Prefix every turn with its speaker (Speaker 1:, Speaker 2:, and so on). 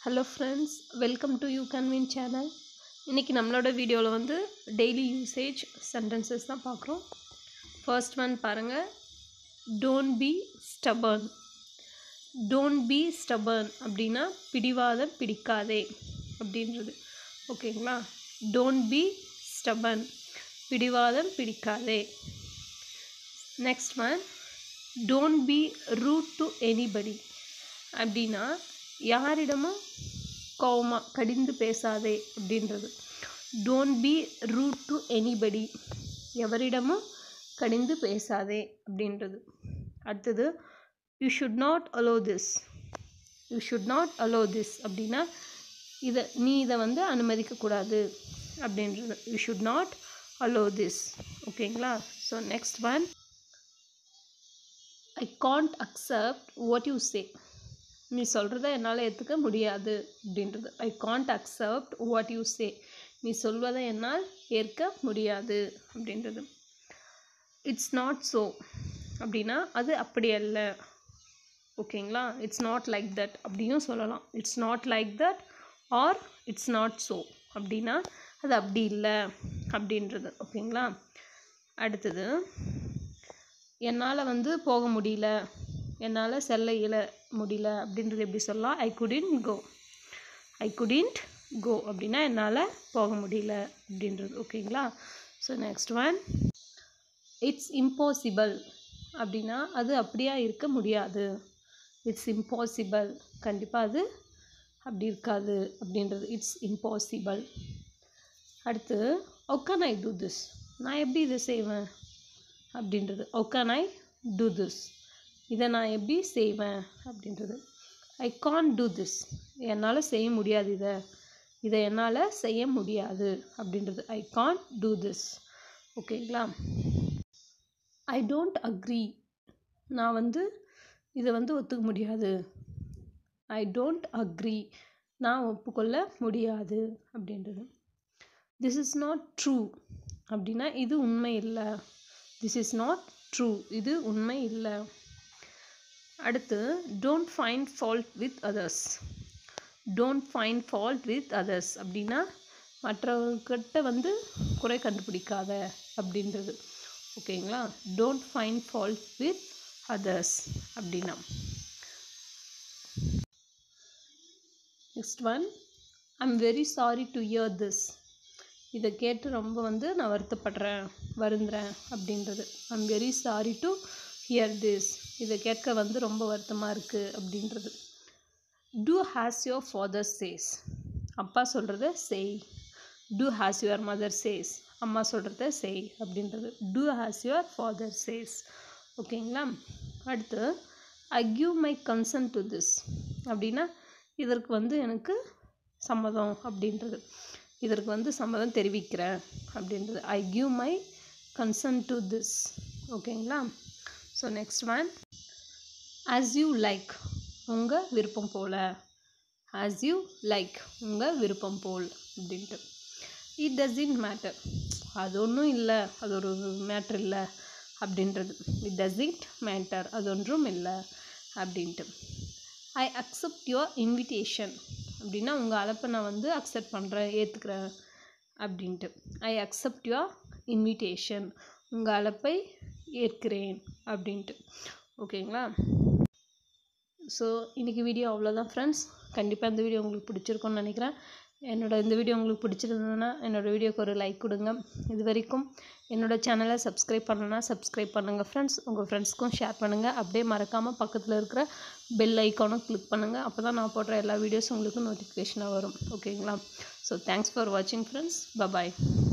Speaker 1: hello friends welcome to you can win channel இன்றைக்கி நம்மளோட வீடியோவில் வந்து டெய்லி யூசேஜ் சென்டென்சஸ் தான் பார்க்குறோம் ஃபர்ஸ்ட் ஒன் பாருங்கள் don't be stubborn don't be stubborn அப்படின்னா பிடிவாதம் பிடிக்காதே அப்படின்றது ஓகேங்களா டோன்ட் பி ஸ்டபர்ன் பிடிவாதம் பிடிக்காதே next one don't be rude to anybody அப்படின்னா யாரிடமும் கோவமாக கடிந்து பேசாதே அப்படின்றது don't be rude to anybody எவரிடமும் கடிந்து பேசாதே அப்படின்றது அடுத்தது you should not allow this you should not allow this அப்படின்னா இதை நீ இதை வந்து அனுமதிக்கக்கூடாது அப்படின்றது you should not allow this ஓகேங்களா so next one I can't accept what you say நீ சொல்கிறத என்னால் ஏற்றுக்க முடியாது அப்படின்றது I can't accept what you say நீ சொல்வதை என்னால் ஏற்க முடியாது அப்படின்றது இட்ஸ் நாட் ஸோ அப்படின்னா அது அப்படி அல்ல ஓகேங்களா இட்ஸ் நாட் லைக் தட் அப்படியும் சொல்லலாம் it's not like that or it's not so அப்படின்னா அது அப்படி இல்லை அப்படின்றது ஓகேங்களா அடுத்தது என்னால் வந்து போக முடியல என்னால் செல்ல இயல முடியல அப்படின்றது எப்படி சொல்லலாம் ஐ குடின்ட் கோ ஐ குடின்ட் கோ அப்படின்னா என்னால் போக முடியல அப்படின்றது ஓகேங்களா so next one it's impossible அப்படின்னா அது அப்படியா இருக்க முடியாது இட்ஸ் இம்பாசிபிள் கண்டிப்பாக அது அப்படி இருக்காது அப்படின்றது இட்ஸ் இம்பாசிபிள் அடுத்து ஒக்கன் ஐ டூ திஸ் நான் எப்படி இதை செய்வேன் அப்படின்றது ஒக்கன் ஐ டூ திஸ் இதை நான் எப்படி செய்வேன் அப்படின்றது ஐ கான் டூ திஸ் என்னால் செய்ய முடியாது இதை இதை என்னால் செய்ய முடியாது அப்படின்றது ஐ கான் டூ திஸ் ஓகேங்களா ஐ டோன்ட் அக்ரி நான் வந்து இதை வந்து ஒத்துக்க முடியாது ஐ டோன்ட் அக்ரி நான் ஒப்புக்கொள்ள முடியாது அப்படின்றது திஸ் இஸ் நாட் ட்ரூ அப்படின்னா இது உண்மை இல்லை திஸ் இஸ் நாட் ட்ரூ இது உண்மை இல்லை அடுத்து don't find fault with others don't find fault with others அப்படின்னா மற்றவர்கிட்ட வந்து குறை கண்டுபிடிக்காத அப்படின்றது ஓகேங்களா don't find fault with others அப்படின்னா next one I'm very sorry to hear this இதை கேட்டு ரொம்ப வந்து நான் வருத்தப்படுறேன் வருந்துறேன் அப்படின்றது I'm very sorry to hear this இதை கேட்க வந்து ரொம்ப வருத்தமாக இருக்குது அப்படின்றது do as your father says அப்பா சொல்கிறத செய் do as your mother says அம்மா சொல்கிறத செய் அப்படின்றது do as your father says ஓகேங்களா அடுத்து I give my consent to this அப்படின்னா இதற்கு வந்து எனக்கு சம்மதம் அப்படின்றது இதற்கு வந்து சம்மதம் தெரிவிக்கிறேன் அப்படின்றது I give my consent to this ஓகேங்களா so next one as you like உங்கள் விருப்பம் போல் ஆஸ் யூ லைக் உங்கள் விருப்பம் போல் அப்படின்ட்டு இட் டசின்ட் மேட்டர் அது ஒன்றும் இல்லை அது ஒரு மேட்ரு இல்லை அப்படின்றது இட் டசின்ட் மேட்டர் அது ஒன்றும் இல்லை அப்படின்ட்டு ஐ அக்செப்ட் யுவர் இன்விடேஷன் அப்படின்னா உங்கள் அழைப்பை நான் வந்து அக்செப்ட் பண்ணுறேன் ஏற்றுக்கிறேன் அப்படின்ட்டு ஐ அக்செப்ட் யுவர் இன்விடேஷன் உங்கள் அழைப்பை ஏற்கிறேன் அப்படின்ட்டு ஓகேங்களா ஸோ இன்றைக்கி வீடியோ அவ்வளோதான் ஃப்ரெண்ட்ஸ் கண்டிப்பாக இந்த வீடியோ உங்களுக்கு பிடிச்சிருக்கும்னு நினைக்கிறேன் என்னோடய இந்த வீடியோ உங்களுக்கு பிடிச்சிருந்ததுன்னா என்னோடய வீடியோக்கு ஒரு லைக் கொடுங்க இது வரைக்கும் என்னோடய சேனலை சப்ஸ்கிரைப் பண்ணலன்னா சப்ஸ்கிரைப் பண்ணுங்கள் ஃப்ரெண்ட்ஸ் உங்கள் ஃப்ரெண்ட்ஸ்க்கும் ஷேர் பண்ணுங்கள் அப்படியே மறக்காமல் பக்கத்தில் இருக்கிற பெல் ஐக்கானும் கிளிக் பண்ணுங்கள் அப்போ தான் நான் போடுற எல்லா வீடியோஸும் உங்களுக்கு நோட்டிஃபிகேஷனாக வரும் ஓகேங்களா ஸோ தேங்க்ஸ் ஃபார் வாட்சிங் ஃப்ரெண்ட்ஸ் பபாய்